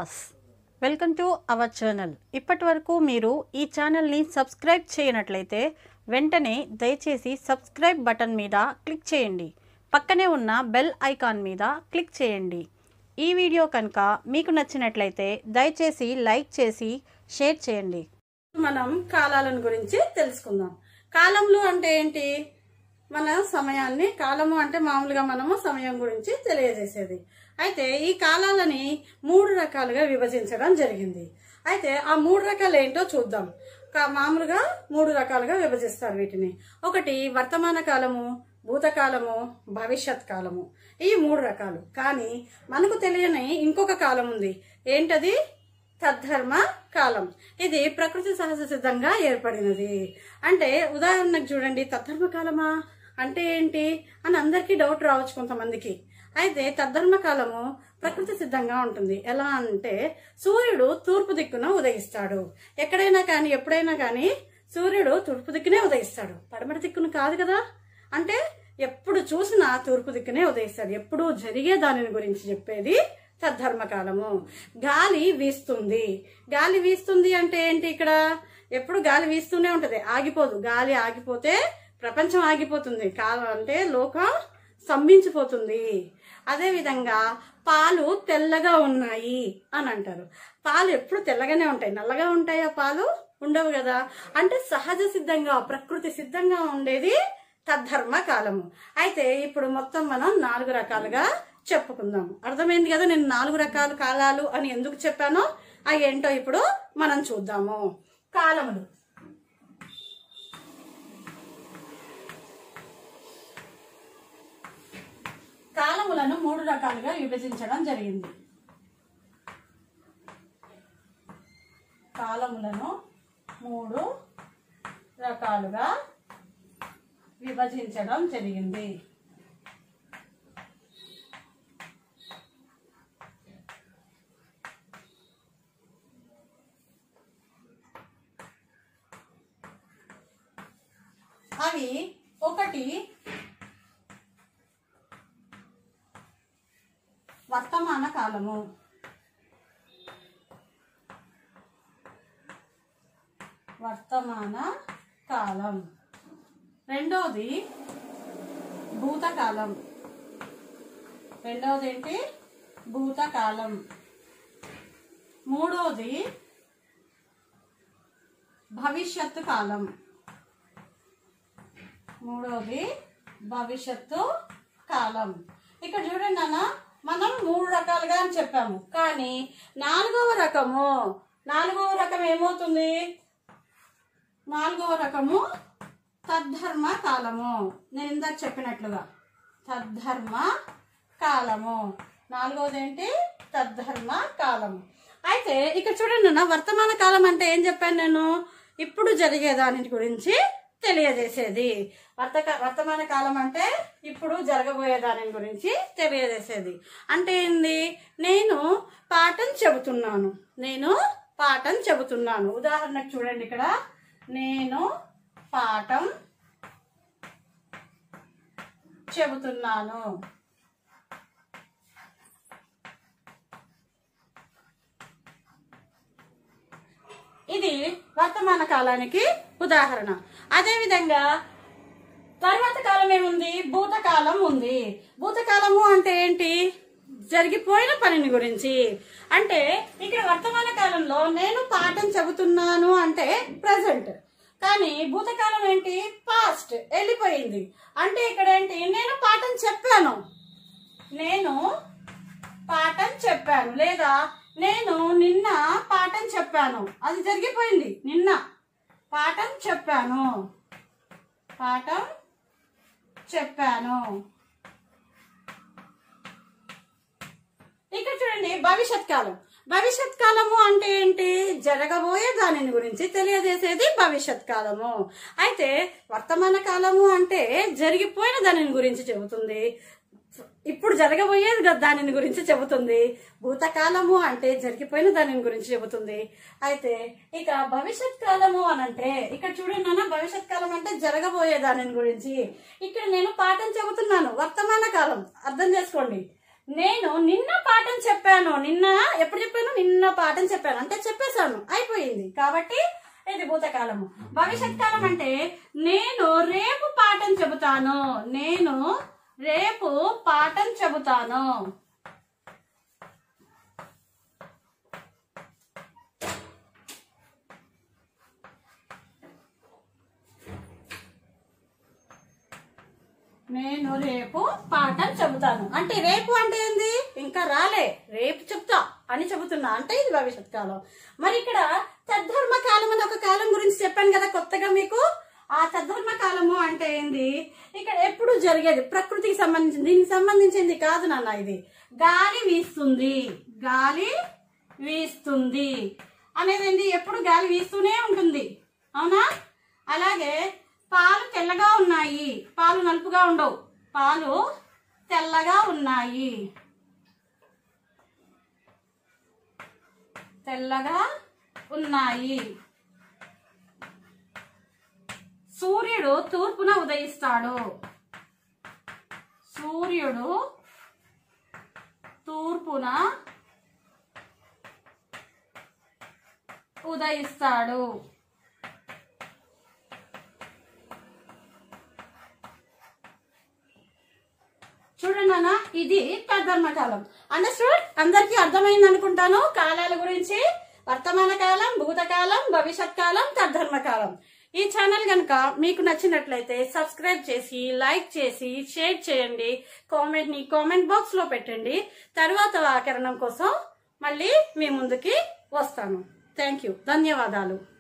class welcome to our channel ఇప్పటి వరకు మీరు ఈ ఛానల్ని సబ్స్క్రైబ్ చేయనట్లయితే వెంటనే దయచేసి సబ్స్క్రైబ్ బటన్ మీద క్లిక్ చేయండి పక్కనే ఉన్న బెల్ ఐకాన్ మీద క్లిక్ చేయండి ఈ వీడియో కనుక మీకు నచ్చినట్లయితే దయచేసి లైక్ చేసి షేర్ చేయండి మనం కాలాలను గురించి తెలుసుకుందాం కాలంలో అంటే ఏంటి మన సమయాన్ని కాలము అంటే మామూలుగా మనము సమయం గురించి తెలియజేసేది అయితే ఈ కాలాలని మూడు రకాలుగా విభజించడం జరిగింది అయితే ఆ మూడు రకాలు ఏంటో చూద్దాం కా- మామూలుగా మూడు రకాలుగా విభజిస్తారు వీటిని ఒకటి వర్తమాన కాలము భూతకాలము భవిష్యత్ కాలము ఈ మూడు రకాలు కానీ మనకు తెలియని ఇంకొక కాలం ఉంది ఏంటది తద్ధర్మ కాలం ఇది ప్రకృతి సహజ సిద్ధంగా ఏర్పడినది అంటే ఉదాహరణకు చూడండి తద్ధర్మ కాలమా అంటే ఏంటి అని అందరికీ డౌట్ రావచ్చు కొంతమందికి అయితే తద్ధర్మ కాలము ప్రకృతి సిద్ధంగా ఉంటుంది ఎలా అంటే సూర్యుడు తూర్పు దిక్కున ఉదయిస్తాడు ఎక్కడైనా కానీ ఎప్పుడైనా కానీ సూర్యుడు తూర్పు దిక్కునే ఉదయిస్తాడు పడమటి దిక్కున కాదు కదా అంటే ఎప్పుడు చూసినా తూర్పు దిక్కునే ఉదయిస్తాడు ఎప్పుడు జరిగే దానిని గురించి చెప్పేది తద్ధర్మకాలము గాలి వీస్తుంది గాలి వీస్తుంది అంటే ఏంటి ఇక్కడ ఎప్పుడు గాలి వీస్తూనే ఉంటది ఆగిపోదు గాలి ఆగిపోతే ప్రపంచం ఆగిపోతుంది కాలం అంటే లోకం స్తంభించిపోతుంది అదే విధంగా పాలు తెల్లగా ఉన్నాయి అని అంటారు పాలు ఎప్పుడు తెల్లగానే ఉంటాయి నల్లగా ఉంటాయా పాలు ఉండవు కదా అంటే సహజ సిద్ధంగా ప్రకృతి సిద్ధంగా ఉండేది తద్ధర్మ కాలము అయితే ఇప్పుడు మొత్తం మనం నాలుగు రకాలుగా చెప్పుకుందాం అర్థమైంది కదా నేను నాలుగు రకాల కాలాలు అని ఎందుకు చెప్పానో అవి ఏంటో ఇప్పుడు మనం చూద్దాము కాలములు కాలములను మూడు రకాలుగా విభజించడం జరిగింది కాలములను మూడు రకాలుగా విభజించడం జరిగింది అవి ఒకటి వర్తమాన కాలము వర్తమాన కాలం రెండోది భూతకాలం రెండవది ఏంటి భూతకాలం మూడోది భవిష్యత్తు కాలం మూడోది భవిష్యత్తు కాలం ఇక్కడ చూడండి నాన్న మనం మూడు రకాలుగా అని చెప్పాము కానీ నాలుగవ రకము నాలుగవ రకం ఏమవుతుంది నాలుగవ రకము తద్ధర్మ కాలము నేను ఇందాక చెప్పినట్లుగా తద్ధర్మ కాలము నాలుగవది ఏంటి తద్ధర్మ కాలము అయితే ఇక్కడ చూడండి నా వర్తమాన కాలం అంటే ఏం చెప్పాను నేను ఇప్పుడు జరిగే దాని గురించి తెలియజేసేది వర్తక వర్తమాన కాలం అంటే ఇప్పుడు జరగబోయే దాని గురించి తెలియజేసేది అంటే ఏంది నేను పాఠం చెబుతున్నాను నేను పాఠం చెబుతున్నాను ఉదాహరణకు చూడండి ఇక్కడ నేను పాఠం చెబుతున్నాను ఇది వర్తమాన కాలానికి ఉదాహరణ అదే విధంగా తర్వాత కాలం ఏముంది భూతకాలం ఉంది భూతకాలము అంటే ఏంటి జరిగిపోయిన పనిని గురించి అంటే ఇక్కడ వర్తమాన కాలంలో నేను పాఠం చెబుతున్నాను అంటే ప్రజెంట్ కానీ భూతకాలం ఏంటి పాస్ట్ వెళ్ళిపోయింది అంటే ఇక్కడ ఏంటి నేను పాఠం చెప్పాను నేను పాఠం చెప్పాను లేదా నేను నిన్న పాఠం చెప్పాను అది జరిగిపోయింది నిన్న పాఠం చెప్పాను పాఠం చెప్పాను ఇక్కడ చూడండి భవిష్యత్ కాలం భవిష్యత్ కాలము అంటే ఏంటి జరగబోయే దానిని గురించి తెలియజేసేది భవిష్యత్ కాలము అయితే వర్తమాన కాలము అంటే జరిగిపోయిన దానిని గురించి చెబుతుంది ఇప్పుడు జరగబోయేది గా- దానిని గురించి చెబుతుంది భూతకాలము అంటే జరిగిపోయిన దానిని గురించి చెబుతుంది అయితే ఇక భవిష్యత్ కాలము అని అంటే ఇక్కడ చూడండి నాన్న భవిష్యత్ కాలం అంటే జరగబోయే దానిని గురించి ఇక్కడ నేను పాఠం చెబుతున్నాను వర్తమాన కాలం అర్థం చేసుకోండి నేను నిన్న పాఠం చెప్పాను నిన్న ఎప్పుడు చెప్పాను నిన్న పాఠం చెప్పాను అంటే చెప్పేశాను అయిపోయింది కాబట్టి ఇది భూతకాలము భవిష్యత్ కాలం అంటే నేను రేపు పాఠం చెబుతాను నేను రేపు పాఠం చెబుతాను నేను రేపు పాఠం చెబుతాను అంటే రేపు అంటే ఏంది ఇంకా రాలే రేపు చెప్తా అని చెబుతున్నా అంటే ఇది భవిష్యత్ కాలం మరి ఇక్కడ తద్ధర్మ కాలం అని ఒక కాలం గురించి చెప్పాను కదా కొత్తగా మీకు ఆ తద్ధర్మ కాలము అంటే ఏంది ఇక్కడ ఎప్పుడు జరిగేది ప్రకృతికి సంబంధించింది దీనికి సంబంధించింది కాదు నాన్న ఇది గాలి వీస్తుంది గాలి వీస్తుంది అనేది ఏంది ఎప్పుడు గాలి వీస్తూనే ఉంటుంది అవునా అలాగే పాలు తెల్లగా ఉన్నాయి పాలు నలుపుగా ఉండవు పాలు తెల్లగా ఉన్నాయి తెల్లగా ఉన్నాయి సూర్యుడు తూర్పున ఉదయిస్తాడు సూర్యుడు తూర్పున ఉదయిస్తాడు చూడండి నాన్న ఇది తద్ధర్మ కాలం అండర్స్టూడ్ అందరికీ అర్థమైంది అనుకుంటాను కాలాల గురించి వర్తమాన కాలం భూతకాలం భవిష్యత్ కాలం తద్ధర్మ కాలం ఈ ఛానల్ కనుక మీకు నచ్చినట్లయితే సబ్స్క్రైబ్ చేసి లైక్ చేసి షేర్ చేయండి కామెంట్ ని కామెంట్ బాక్స్ లో పెట్టండి తర్వాత వ్యాకరణం కోసం మళ్ళీ మీ ముందుకి వస్తాను థ్యాంక్ యూ ధన్యవాదాలు